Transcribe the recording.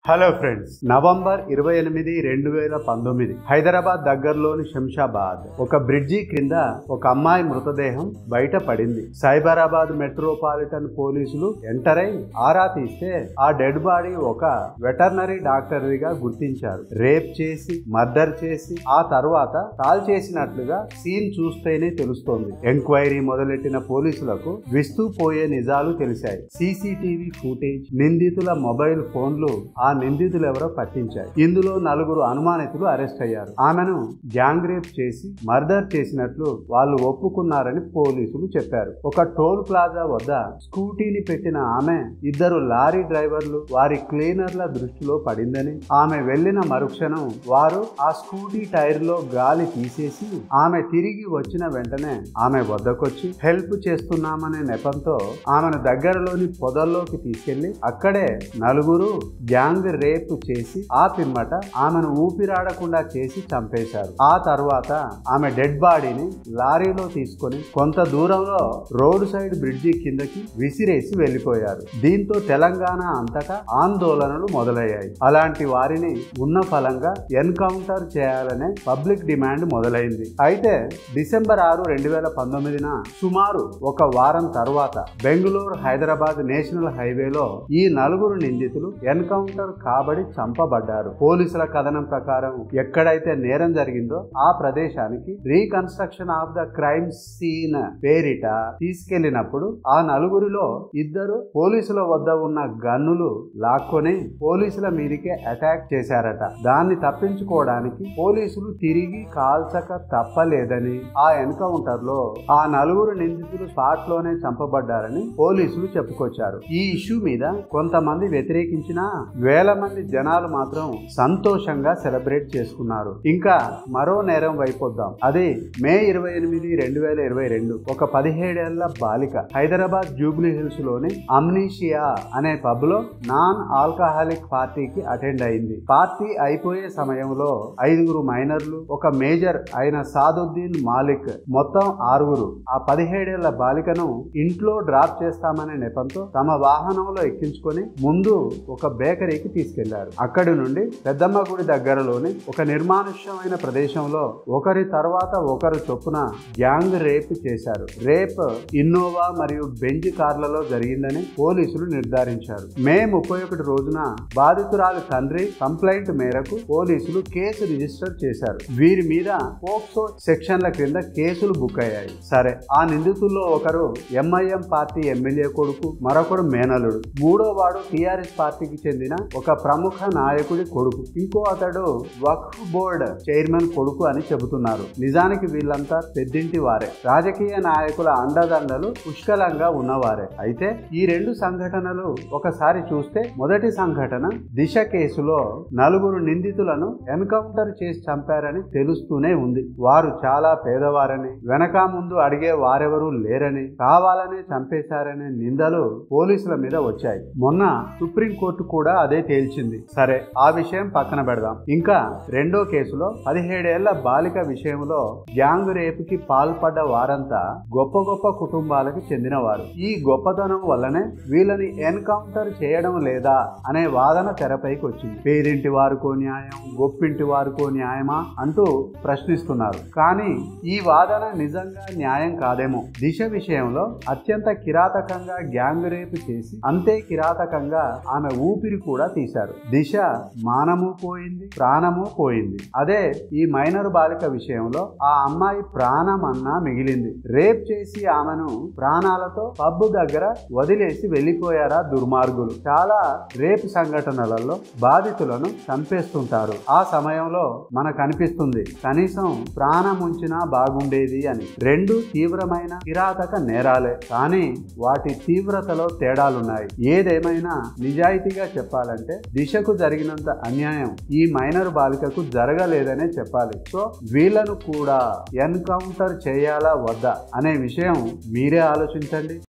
hello friends November ఇరవై ఎనిమిది రెండు వేల పంతొమ్మిది హైదరాబాద్ దగ్గరలోని శంషాబాద్ ఒక బ్రిడ్జి క్రింద ఒక అమ్మాయి మృతదేహం బయట పడింది సైబరాబాద్ మెట్రోపాలిటన్ పోలీసులు ఎంటర్ అయి ఆరా తీస్తే ఆ డెడ్ బాడీ ఒక వెటర్నరీ డాక్టర్గా గుర్తించారు రేప్ చేసి మర్డర్ చేసి ఆ తర్వాత కాల్ చేసినట్లుగా సీన్ చూస్తేనే తెలుస్తోంది ఎంక్వైరీ మొదలెట్టిన పోలీసులకు విస్తూ పోయే నిజాలు తెలిసాయి సీసీటీవీ ఫుటేజ్ నిందితుల మొబైల్ ఫోన్లు ఆ నిందితులు ఎవరో పట్టించాయి ఇందులో నలుగురు అనుమానితులు అరెస్ట్ అయ్యారు ఆమెను గ్యాంగ్ రేప్ చేసి మర్డర్ చేసినట్లు వాళ్ళు ఒప్పుకున్నారని పోలీసులు చెప్పారు ఒక టోల్ ప్లాజా వద్ద స్కూటీని పెట్టిన ఆమె ఇద్దరు లారీ డ్రైవర్లు వారి క్లీనర్ల దృష్టిలో పడిందని ఆమె వెళ్లిన మరుక్షణం వారు ఆ స్కూటీ టైర్ లో గాలి తీసేసి ఆమె తిరిగి వచ్చిన వెంటనే ఆమె వద్దకొచ్చి హెల్ప్ చేస్తున్నామనే నెపంతో ఆమెను దగ్గరలోని పొదల్లోకి తీసుకెళ్లి అక్కడే నలుగురు గ్యాంగ్ రేప్ చేసి ఆ పిమ్మట ఆమెను ఊపిరాడకుండా చేసి చంపేశారు ఆ తర్వాత ఆమె డెడ్ బాడీని లారీలో తీసుకొని కొంత దూరంలో రోడ్ సైడ్ బ్రిడ్జి కిందకి విసిరేసి వెళ్లిపోయారు దీంతో తెలంగాణ అంతటా ఆందోళనలు మొదలయ్యాయి అలాంటి వారిని ఉన్న ఫలంగా ఎన్కౌంటర్ చేయాలనే పబ్లిక్ డిమాండ్ మొదలైంది అయితే డిసెంబర్ ఆరు రెండు వేల పంతొమ్మిదిన సుమారు ఒక వారం తర్వాత బెంగళూరు హైదరాబాద్ నేషనల్ హైవేలో ఈ నలుగురు నిందితులు ఎన్కౌంటర్ కాబడి చంపబడ్డారు పోలీసుల కథనం ప్రకారం ఎక్కడైతే నేరం జరిగిందో ఆ ప్రదేశానికి reconstruction of the crime scene పేరిట తీసుకెళ్లినప్పుడు ఆ నలుగురిలో ఇద్దరు పోలీసుల వద్ద ఉన్న గన్నులు లాక్కొని పోలీసుల మీదకే అటాక్ చేశారట దాన్ని తప్పించుకోవడానికి పోలీసులు తిరిగి కాల్చక తప్పలేదని ఆ ఎన్కౌంటర్ లో ఆ నలుగురు నిందితులు స్పాట్ లోనే చంపబడ్డారని పోలీసులు చెప్పుకొచ్చారు ఈ ఇష్యూ మీద కొంతమంది వ్యతిరేకించినా వేల మంది జనాలు మాత్రం సంతోషంగా సెలబ్రేట్ చేసుకున్నారు ఇంకా మరో నేరం వైపొద్దాం అది మే ఇరవై ఎనిమిది రెండు వేల ఇరవై రెండు ఒక పదిహేడేళ్ల బాలిక హైదరాబాద్ జూబ్లీ హిల్స్ లోని అమ్నీషియా అనే పబ్ లో నాన్ ఆల్కహాలిక్ పార్టీకి అటెండ్ అయింది పార్టీ అయిపోయే సమయంలో ఐదుగురు మైనర్లు ఒక మేజర్ అయిన సాదుద్దీన్ మాలిక్ మొత్తం ఆరుగురు ఆ పదిహేడేళ్ల బాలికను ఇంట్లో డ్రాప్ చేస్తామనే నెపంతో తమ వాహనంలో ఎక్కించుకొని ముందు ఒక బేకరీకి తీసుకెళ్లారు అక్కడి నుండి పెద్దమ్మ గుడి దగ్గరలోని ఒక నిర్మానుష్యమైన ప్రదేశంలో ఒకరి తర్వాత ఒకరు చొప్పున గ్యాంగ్ రేప్ చేశారు రేప్ ఇన్నోవా మరియు బెంజ్ కార్లలో జరిగిందని పోలీసులు నిర్ధారించారు మే ముప్పై ఒకటి రోజున బాధితురాలి తండ్రి కంప్లైంట్ మేరకు పోలీసులు కేసు రిజిస్టర్ చేశారు వీరి మీద పోక్సో సెక్షన్ల క్రింద కేసులు బుక్ అయ్యాయి సరే ఆ నిందితుల్లో ఒకరు ఎంఐఎం పార్టీ ఎమ్మెల్యే కొడుకు మరొకడు మేనలుడు మూడో వాడు టిఆర్ఎస్ పార్టీకి చెందిన ఒక ప్రముఖ నాయకుడి కొడుకు ఇంకో అతడు వక్ఫ్ బోర్డ్ చైర్మన్ కొడుకు అని చెబుతున్నారు నిజానికి వీళ్ళంతా పెద్దింటి వారే రాజకీయ నాయకుల అండదండలు పుష్కలంగా ఉన్నవారే అయితే ఈ రెండు సంఘటనలు ఒకసారి చూస్తే మొదటి సంఘటన దిశ కేసులో నలుగురు నిందితులను ఎన్కౌంటర్ చేసి చంపారని తెలుస్తూనే ఉంది వారు చాలా పేదవారని వెనక ముందు అడిగే వారెవరూ లేరని కావాలనే చంపేశారనే నిందలు పోలీసుల మీద వచ్చాయి మొన్న సుప్రీంకోర్టు కూడా అదే తేల్చింది సరే ఆ విషయం పక్కన పెడదాం ఇంకా రెండో కేసులో పదిహేడేళ్ల బాలిక విషయంలో గ్యాంగ్ రేపుకి పాల్పడ్డ వారంతా గొప్ప గొప్ప కుటుంబాలకు చెందినవారు ఈ గొప్పతనం వల్లనే వీళ్ళని ఎన్కౌంటర్ చేయడం లేదా అనే వాదన తెరపైకి వచ్చింది పేరింటి వారికో న్యాయం గొప్పింటి వారికో న్యాయమా అంటూ ప్రశ్నిస్తున్నారు కానీ ఈ వాదన నిజంగా న్యాయం కాదేమో దిశ విషయంలో అత్యంత కిరాతకంగా గ్యాంగ్ రేపు చేసి అంతే కిరాతకంగా ఆమె ఊపిరి కూడా తీశారు దిశ మానము పోయింది ప్రాణము పోయింది అదే ఈ మైనర్ బాలిక విషయంలో ఆ అమ్మాయి ప్రాణం అన్నా మిగిలింది రేప్ చేసి ఆమెను ప్రాణాలతో పబ్బు దగ్గర వదిలేసి వెళ్ళిపోయారా దుర్మార్గులు చాలా రేప్ సంఘటనలలో బాధితులను చంపేస్తుంటారు ఆ సమయంలో మనకు అనిపిస్తుంది కనీసం ప్రాణం ఉంచినా బాగుండేది అని రెండు తీవ్రమైన కిరాతక నేరాలే కానీ వాటి తీవ్రతలో తేడాలున్నాయి ఏదేమైనా నిజాయితీగా చెప్పాలంటే దిశకు జరిగినంత అన్యాయం ఈ మైనర్ బాలికకు జరగలేదనే చెప్పాలి సో వీళ్ళను కూడా ఎన్కౌంటర్ చేయాలా వద్దా అనే విషయం మీరే ఆలోచించండి